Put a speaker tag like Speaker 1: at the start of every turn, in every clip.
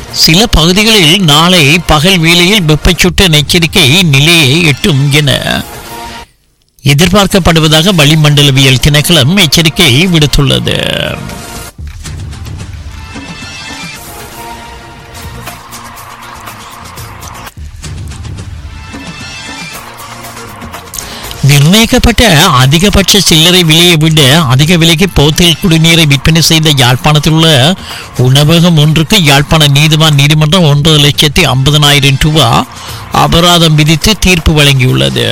Speaker 1: சில பகுதிகளில் நாளை பகல் வேளையில் வெப்பச்சுட்ட எச்சரிக்கை நிலையை எட்டும் என எதிர்பார்க்கப்படுவதாக வளிமண்டலவியல் திணைக்களம் எச்சரிக்கை விடுத்துள்ளது நிர்ணயிக்கப்பட்ட அதிகபட்ச சில்லறை விலையை விட அதிக விலைக்கு போத்தல் குடிநீரை விற்பனை செய்த யாழ்ப்பாணத்தில் உள்ள உணவகம் ஒன்றுக்கு யாழ்ப்பாண நீதிவான் நீதிமன்றம் ஒன்றரை லட்சத்தி ஐம்பதனாயிரம் ரூபாய் அபராதம் விதித்து தீர்ப்பு வழங்கியுள்ளது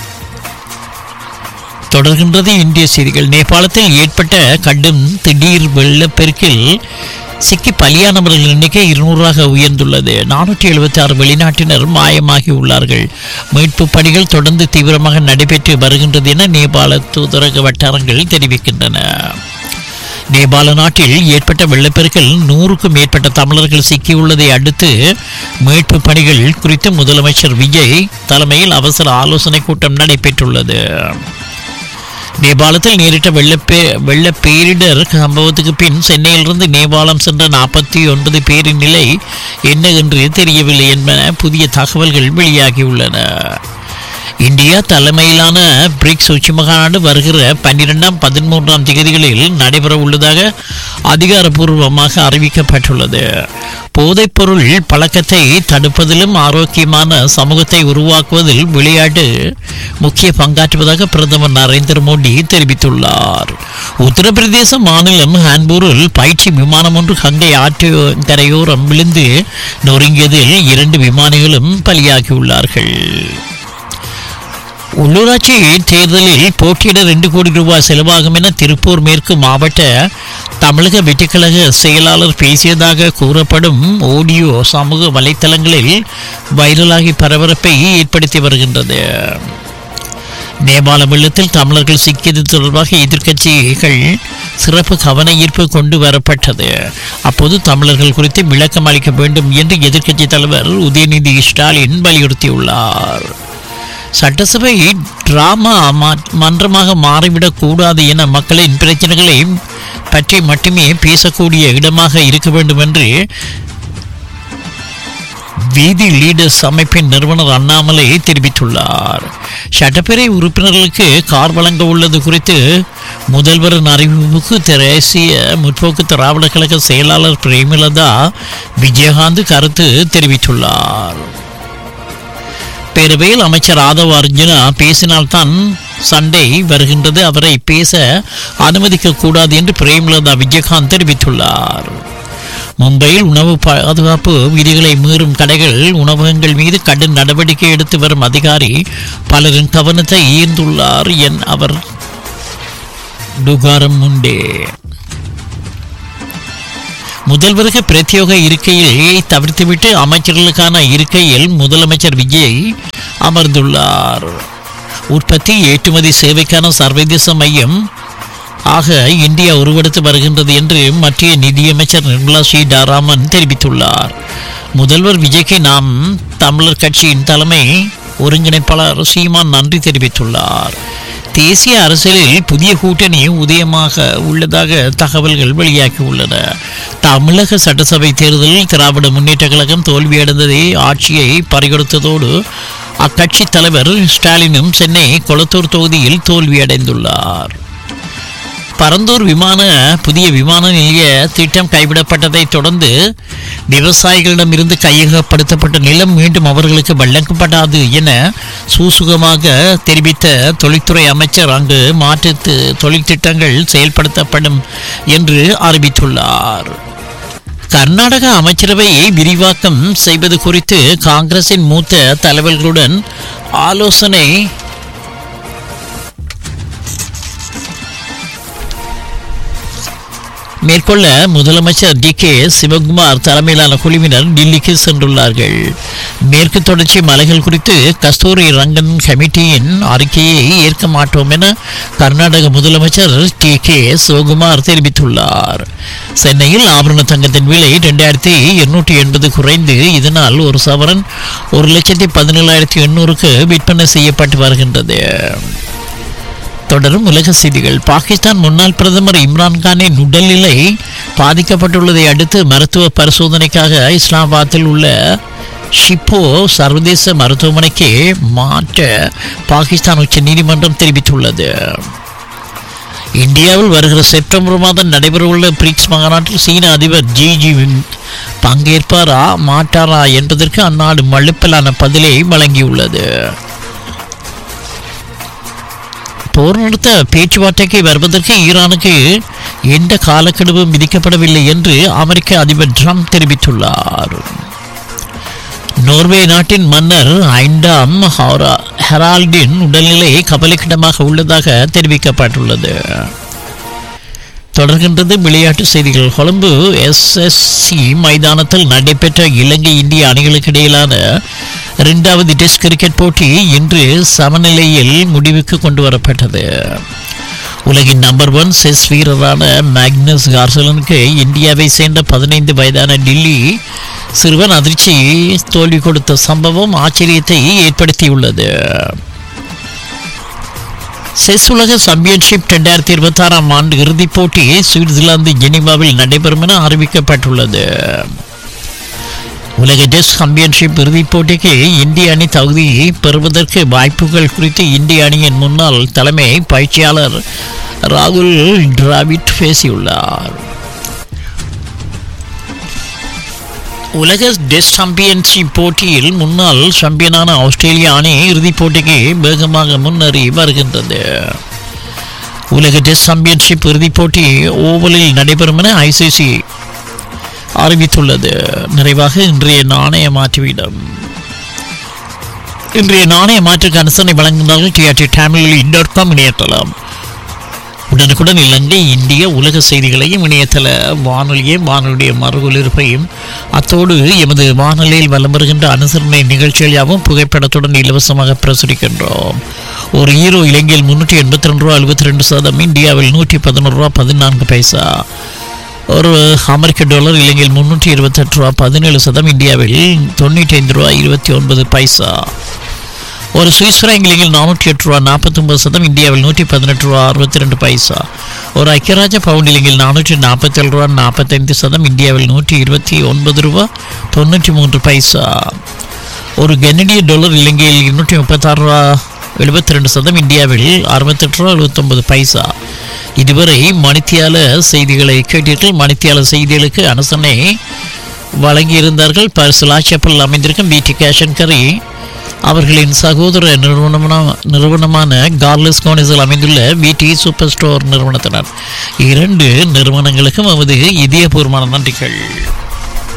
Speaker 1: தொடர்கின்றது இந்திய செய்திகள் நேபாளத்தில் ஏற்பட்ட கடும் திடீர் வெள்ளப்பெருக்கில் சிக்கி பலியானவர்கள் எண்ணிக்கை இருநூறாக உயர்ந்துள்ளது நானூற்றி எழுபத்தி ஆறு வெளிநாட்டினர் மாயமாகி உள்ளார்கள் மீட்பு பணிகள் தொடர்ந்து தீவிரமாக நடைபெற்று வருகின்றது என நேபாள தூதரக வட்டாரங்கள் தெரிவிக்கின்றன நேபாள நாட்டில் ஏற்பட்ட வெள்ளப்பெருக்கில் நூறுக்கும் மேற்பட்ட தமிழர்கள் சிக்கியுள்ளதை அடுத்து மீட்பு பணிகள் குறித்து முதலமைச்சர் விஜய் தலைமையில் அவசர ஆலோசனை கூட்டம் நடைபெற்றுள்ளது நேபாளத்தில் நேரிட்ட வெள்ளப்பே வெள்ள பேரிடர் சம்பவத்துக்கு பின் சென்னையிலிருந்து நேபாளம் சென்ற நாற்பத்தி ஒன்பது பேரின் நிலை என்ன என்று தெரியவில்லை என்பன புதிய தகவல்கள் வெளியாகியுள்ளன இந்தியா தலைமையிலான பிரிக்ஸ் உச்சி மாநாடு வருகிற பன்னிரெண்டாம் பதிமூன்றாம் தேதிகளில் நடைபெற உள்ளதாக அதிகாரப்பூர்வமாக அறிவிக்கப்பட்டுள்ளது போதைப்பொருள் பழக்கத்தை தடுப்பதிலும் ஆரோக்கியமான சமூகத்தை உருவாக்குவதில் விளையாட்டு முக்கிய பங்காற்றுவதாக பிரதமர் நரேந்திர மோடி தெரிவித்துள்ளார் உத்தரப்பிரதேச மாநிலம் ஹான்பூரில் பயிற்சி விமானம் ஒன்று கங்கை ஆற்று கரையோரம் விழுந்து நொறுங்கியதில் இரண்டு விமானிகளும் பலியாகியுள்ளார்கள் உள்ளூராட்சி தேர்தலில் போட்டியிட ரெண்டு கோடி ரூபாய் செலவாகும் என திருப்பூர் மேற்கு மாவட்ட தமிழக வெற்றிக்கழக செயலாளர் பேசியதாக கூறப்படும் ஆடியோ சமூக வலைத்தளங்களில் வைரலாகி பரபரப்பை ஏற்படுத்தி வருகின்றது நேபாள வெள்ளத்தில் தமிழர்கள் சிக்கியது தொடர்பாக எதிர்க்கட்சிகள் சிறப்பு கவன ஈர்ப்பு கொண்டு வரப்பட்டது அப்போது தமிழர்கள் குறித்து விளக்கம் அளிக்க வேண்டும் என்று எதிர்க்கட்சி தலைவர் உதயநிதி ஸ்டாலின் வலியுறுத்தியுள்ளார் சட்டசபை டிராமா மா- மன்றமாக மாறிவிடக் கூடாது என மக்களின் பிரச்சனைகளை பற்றி மட்டுமே பேசக்கூடிய இடமாக இருக்க வேண்டும் என்று வீதி லீடர்ஸ் அமைப்பின் நிறுவனர் அண்ணாமலை தெரிவித்துள்ளார் சட்டப்பேரவை உறுப்பினர்களுக்கு கார் வழங்க உள்ளது குறித்து முதல்வரின் அறிவிப்புக்கு தேசிய முற்போக்கு திராவிட கழக செயலாளர் பிரேமலதா விஜயகாந்த் கருத்து தெரிவித்துள்ளார் பேரவையில் அமைச்சர் ஆதவ அர்ஜுனா பேசினால்தான் சண்டை வருகின்றது அவரை பேச அனுமதிக்க கூடாது என்று பிரேமலதா விஜயகாந்த் தெரிவித்துள்ளார் மும்பையில் உணவு பாதுகாப்பு விதிகளை மீறும் கடைகள் உணவகங்கள் மீது கடும் நடவடிக்கை எடுத்து வரும் அதிகாரி பலரின் கவனத்தை ஈர்ந்துள்ளார் என் அவர் டுகாரம் முண்டே முதல்வருக்கு பிரத்யோக இருக்கையை தவிர்த்துவிட்டு அமைச்சர்களுக்கான இருக்கையில் முதலமைச்சர் விஜய் அமர்ந்துள்ளார் உற்பத்தி ஏற்றுமதி சேவைக்கான சர்வதேச மையம் ஆக இந்தியா உருவெடுத்து வருகின்றது என்று மத்திய நிதியமைச்சர் நிர்மலா சீதாராமன் தெரிவித்துள்ளார் முதல்வர் விஜய்க்கு நாம் தமிழர் கட்சியின் தலைமை ஒருங்கிணைப்பாளர் சீமான் நன்றி தெரிவித்துள்ளார் தேசிய அரசியலில் புதிய கூட்டணி உதயமாக உள்ளதாக தகவல்கள் வெளியாகியுள்ளன தமிழக சட்டசபை தேர்தலில் திராவிட முன்னேற்ற கழகம் தோல்வியடைந்ததை ஆட்சியை பறிகொடுத்ததோடு அக்கட்சி தலைவர் ஸ்டாலினும் சென்னை கொளத்தூர் தொகுதியில் தோல்வியடைந்துள்ளார் பரந்தூர் விமான புதிய விமான நிலைய திட்டம் கைவிடப்பட்டதை தொடர்ந்து விவசாயிகளிடமிருந்து கையகப்படுத்தப்பட்ட நிலம் மீண்டும் அவர்களுக்கு வழங்கப்படாது என சூசுகமாக தெரிவித்த தொழில்துறை அமைச்சர் அங்கு மாற்று தொழில் திட்டங்கள் செயல்படுத்தப்படும் என்று அறிவித்துள்ளார் கர்நாடக அமைச்சரவையை விரிவாக்கம் செய்வது குறித்து காங்கிரசின் மூத்த தலைவர்களுடன் ஆலோசனை மேற்கொள்ள முதலமைச்சர் டி கே சிவகுமார் தலைமையிலான குழுவினர் டெல்லிக்கு சென்றுள்ளார்கள் மேற்கு தொடர்ச்சி மலைகள் குறித்து கஸ்தூரி ரங்கன் கமிட்டியின் அறிக்கையை ஏற்க மாட்டோம் என கர்நாடக முதலமைச்சர் டி கே சிவகுமார் தெரிவித்துள்ளார் சென்னையில் ஆபரண தங்கத்தின் விலை இரண்டாயிரத்தி எண்ணூற்றி எண்பது குறைந்து இதனால் ஒரு சவரன் ஒரு லட்சத்தி பதினேழாயிரத்தி எண்ணூறுக்கு விற்பனை செய்யப்பட்டு வருகின்றது தொடரும் உலக செய்திகள் பாகிஸ்தான் முன்னாள் பிரதமர் இம்ரான்கானின் உடல்நிலை பாதிக்கப்பட்டுள்ளதை அடுத்து மருத்துவ பரிசோதனைக்காக இஸ்லாமாபாத்தில் உள்ள ஷிப்போ சர்வதேச மருத்துவமனைக்கு மாற்ற பாகிஸ்தான் உச்ச நீதிமன்றம் தெரிவித்துள்ளது இந்தியாவில் வருகிற செப்டம்பர் மாதம் நடைபெறவுள்ள பிரிக்ஸ் மாநாட்டில் சீன அதிபர் ஜி ஜின் பங்கேற்பாரா மாட்டாரா என்பதற்கு அந்நாடு மழுப்பலான பதிலை வழங்கியுள்ளது போர் நிறுத்த பேச்சுவார்த்தைக்கு வருவதற்கு ஈரானுக்கு எந்த காலக்கெடுவும் விதிக்கப்படவில்லை என்று அமெரிக்க அதிபர் ட்ரம்ப் தெரிவித்துள்ளார் நோர்வே நாட்டின் மன்னர் ஐண்டாம் ஹாரா ஹெரால்டின் உடல்நிலை கவலைக்கிடமாக உள்ளதாக தெரிவிக்கப்பட்டுள்ளது தொடர்கின்றது விளையாட்டு செய்திகள் கொழும்பு எஸ்எஸ்சி மைதானத்தில் நடைபெற்ற இலங்கை இந்திய அணிகளுக்கு இடையிலான இரண்டாவது டெஸ்ட் கிரிக்கெட் போட்டி இன்று சமநிலையில் முடிவுக்கு கொண்டு வரப்பட்டது உலகின் நம்பர் ஒன் செஸ் வீரரான மேக்னஸ் கார்சலனுக்கு இந்தியாவை சேர்ந்த பதினைந்து வயதான டில்லி சிறுவன் அதிர்ச்சி தோல்வி கொடுத்த சம்பவம் ஆச்சரியத்தை ஏற்படுத்தியுள்ளது செஸ் உலக சாம்பியன்ஷிப் ரெண்டாயிரத்தி இருபத்தி ஆறாம் ஆண்டு இறுதிப் போட்டி சுவிட்சர்லாந்து ஜெனீவாவில் நடைபெறும் என அறிவிக்கப்பட்டுள்ளது உலக டெஸ்ட் சாம்பியன்ஷிப் இறுதிப் போட்டிக்கு இந்திய அணி தகுதி பெறுவதற்கு வாய்ப்புகள் குறித்து இந்திய அணியின் முன்னாள் தலைமை பயிற்சியாளர் ராகுல் டிராவிட் பேசியுள்ளார் உலக டெஸ்ட் சாம்பியன்ஷிப் போட்டியில் முன்னாள் சாம்பியனான ஆஸ்திரேலிய அணி இறுதிப் போட்டிக்கு வேகமாக முன்னேறி வருகின்றது உலக டெஸ்ட் சாம்பியன்ஷிப் இறுதிப் போட்டி ஓவலில் நடைபெறும் என ஐசிசி அறிவித்துள்ளது நிறைவாக இன்றைய நாணய மாற்றுவிடம் இன்றைய நாணய மாற்றுக்கு அனுசரணை வழங்குகிறார்கள் டிஆர்டி தமிழ் டாட் காம் இணையதளம் உடனுக்குடன் இலங்கை இந்திய உலக செய்திகளையும் இணையதள வானொலியையும் வானொலியுடைய மறுகொலிருப்பையும் அத்தோடு எமது வானொலியில் வலம் வருகின்ற அனுசரணை நிகழ்ச்சிகள் யாவும் புகைப்படத்துடன் இலவசமாக பிரசுரிக்கின்றோம் ஒரு ஈரோ இலங்கையில் முன்னூற்றி எண்பத்தி ரெண்டு ரூபா அறுபத்தி ரெண்டு சதம் இந்தியாவில் நூற்றி பதினோரு ரூபா பதினான்கு பைசா ஒரு அமெரிக்க டாலர் இலங்கையில் முன்னூற்றி இருபத்தெட்டு ரூபா பதினேழு சதம் இந்தியாவில் தொண்ணூற்றி ஐந்து ரூபா இருபத்தி ஒன்பது பைசா ஒரு சுவிஸ் ஃப்ராங்க் இலங்கையில் நானூற்றி எட்டு ரூபா நாற்பத்தொம்பது சதம் இந்தியாவில் நூற்றி பதினெட்டு ரூபா அறுபத்தி ரெண்டு பைசா ஒரு ஐக்கியராஜ பவுண்ட் இலங்கையில் நானூற்றி நாற்பத்தேழு ரூபா நாற்பத்தைந்து சதம் இந்தியாவில் நூற்றி இருபத்தி ஒன்பது ரூபா தொண்ணூற்றி மூன்று பைசா ஒரு கனடிய டாலர் இலங்கையில் இருநூற்றி முப்பத்தாறு ரூபா எழுபத்தி ரெண்டு சதம் இந்தியாவில் அறுபத்தெட்டு ரூபா எழுபத்தொம்பது பைசா இதுவரை மணித்தியால செய்திகளை கேட்டீர்கள் மணித்தியால செய்திகளுக்கு அனுசரணை வழங்கியிருந்தார்கள் பரிசலா செப்பல் அமைந்திருக்கும் பிடி கேஷன் கரி அவர்களின் சகோதர நிறுவனமான நிறுவனமான கார்லஸ் கோனிஸில் அமைந்துள்ள விடி சூப்பர் ஸ்டோர் நிறுவனத்தினர் இரண்டு நிறுவனங்களுக்கும் நமது இதயபூர்வமான நன்றிகள்